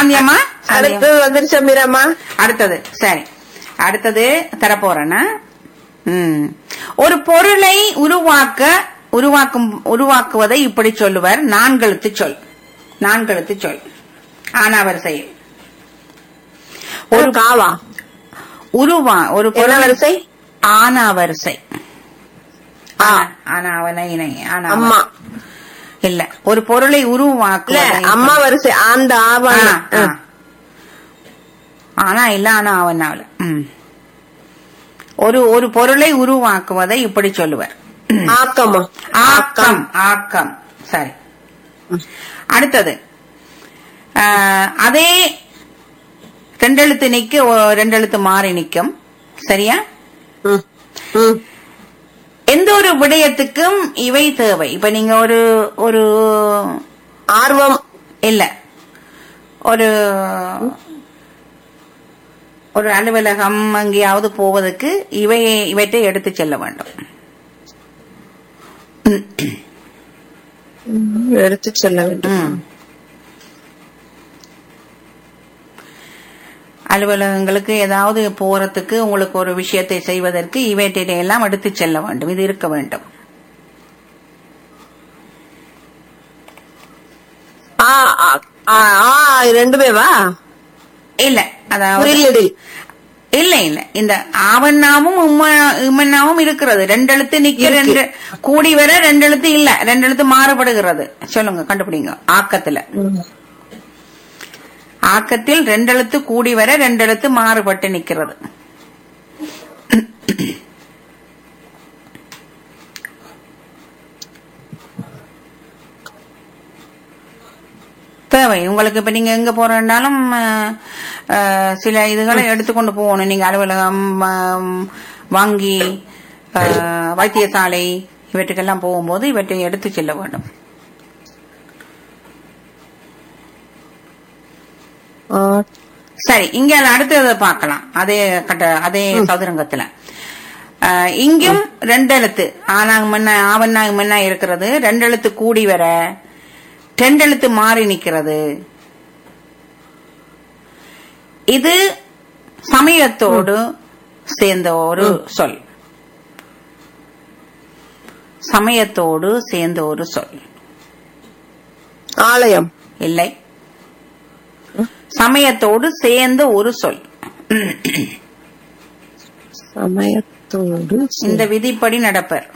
சாந்தியம்மா சாந்தியம்மா. அடுத்து வந்துருச்சா மீராமா அடுத்தது சரி அடுத்தது தரப்போறேன்னா ம். ஒரு பொருளை உருவாக்க உருவாக்கும் உருவாக்குவதை இப்படி சொல்லுவர் நான்கெழுத்து சொல் நான்கெழுத்து சொல் ஆனாவரிசையில் ஒரு காவா உருவா ஒரு என்ன பொருள் வரிசை ஆனாவரிசை ஆ. ஆனாவனை இணை ஆனா அம்மா இல்ல ஒரு பொருளை இல்ல உருவாக்குவதை அம்மா வரிசை அந்த ஆவண ஆ, ஆ. ஆனா இல்ல ஆனா அவனாவல ம். ஒரு ஒரு பொருளை உருவாக்குவதை இப்படி சொல்லுவர் ஆக்கமா ஆக்கம் ஆக்கம் சரி அடுத்தது ஆ, அதே ரெண்டெழுத்து நிக்க ஒ- ரெண்டெழுத்து மாறி நிக்கும் சரியா ம். ம். எந்த ஒரு விடயத்துக்கும் இவை தேவை இப்ப நீங்க ஒரு ஒரு ஆர்வம் இல்ல ஒரு ஒரு அலுவலகம் எங்கேயாவது போவதற்கு இவை இவற்றை எடுத்து செல்ல வேண்டும் எடுத்து செல்ல வேண்டும் ம். அலுவலகங்களுக்கு ஏதாவது போறதுக்கு உங்களுக்கு ஒரு விஷயத்தை செய்வதற்கு இவற்றை எல்லாம் எடுத்து செல்ல வேண்டும் இது இருக்க வேண்டும் ஆ ஆ, ஆ, ஆ, ரெண்டுமே வா இல்ல அதாவது புரியலடி இல்ல இல்ல இந்த ஆவண்ணாவும் உம்ம- இம்மண்ணாவும் இருக்கிறது ரெண்டு எழுத்து நிக்க இருக்கு. ரெண்டு கூடி வர ரெண்டு எழுத்து இல்ல ரெண்டு எழுத்து மாறுபடுகிறது சொல்லுங்க கண்டுபிடிங்க ஆக்கத்துல ஆக்கத்தில் ரெண்டு எழுத்து கூடி வர ரெண்டு எழுத்து மாறுபட்டு நிக்கிறது தேவை உங்களுக்கு இப்ப நீங்க எங்க போறேன்னாலும் அஹ், அஹ், சில இதுகளை எடுத்துக்கொண்டு போகணும் நீங்க அலுவலகம் ஆம், வங்கி அஹ், வைத்தியசாலை இவற்றுக்கெல்லாம் போகும்போது இவற்றை எடுத்து செல்ல வேண்டும் ஆ, சரி இங்க அடுத்ததை பார்க்கலாம் அதே கட்ட அதே சதுரங்கத்துல அஹ், இங்கும் ரெண்டு எழுத்து ஆனாங்க மண்ணா ஆவண்ணாங்க மண்ணா இருக்கிறது ரெண்டு எழுத்து கூடி வர ரெண்டு எழுத்து மாறி நிக்கிறது இது சமயத்தோடு சேர்ந்த ஒரு சொல் சமயத்தோடு சேர்ந்த ஒரு சொல் ஆலயம் இல்லை சமயத்தோடு சேர்ந்த ஒரு சொல் சமயத்தோடு இந்த விதிப்படி நடப்பர்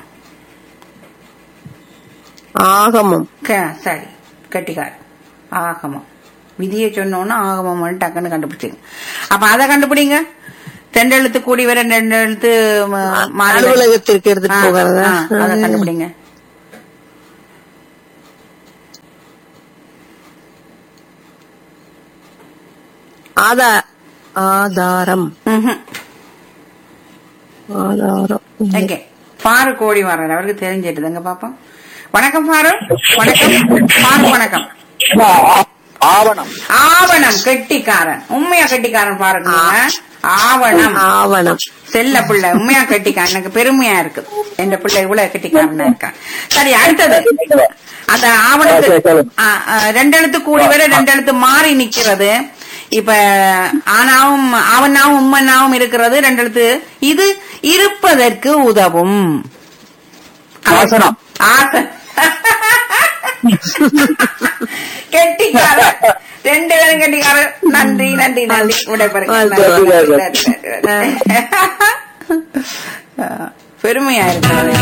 ஆகமம் க- சரி கட்டிக்கார் ஆகமம் விதியை சொன்னோன்னா ஆகமம் டக்குன்னு கண்டுபிடிச்சிங்க அப்ப அதை கண்டுபிடிங்க ரெண்டு எழுத்து கூடி வர ரெண்டு எழுத்து ம- மாறி வர- அலுவலகத்திற்கு எடுத்துட்டு ஆ, போகிறதா ஆ, அதை கண்டுபிடிங்க ஆதா ஆதாரம் ம்ஹும். ஆதாரம் எங்க பாரு கோடி வர்றாரு அவருக்கு தெரிஞ்சிட்டுதுங்க பாப்போம் வணக்கம் பாரு வணக்கம் பாரு வணக்கம் ஆவணம் ஆவணம் கெட்டிக்காரன் உண்மையா கெட்டிக்காரன் பாருங்க ஆவணம் ஆவணம் செல்ல பிள்ளை உண்மையா கெட்டிக்காரன் எனக்கு பெருமையா இருக்கு எந்த பிள்ளை இவ்வளவு கெட்டிக்காரனா இருக்கான் சரி அடுத்தது அந்த ஆவணத்து ஆ, ஆ, ரெண்டு எழுத்து கூடி வர ரெண்டு எழுத்து மாறி நிக்கிறது இப்ப ஆனாவும் ஆவனாவும் உம்மனாவும் இருக்கிறது ரெண்டு எழுத்து இது இருப்பதற்கு உதவும் ஆசனம். ஆசனம் கெட்டிக்காரன் ரெண்டு பேரும் கெட்டிக்காரன் நன்றி நன்றி நன்றி விடைபெறுங்க வாழ்த்து, நன்றி, நன்றி, நன்றி, நன்றி. பெருமையா இருக்கிறது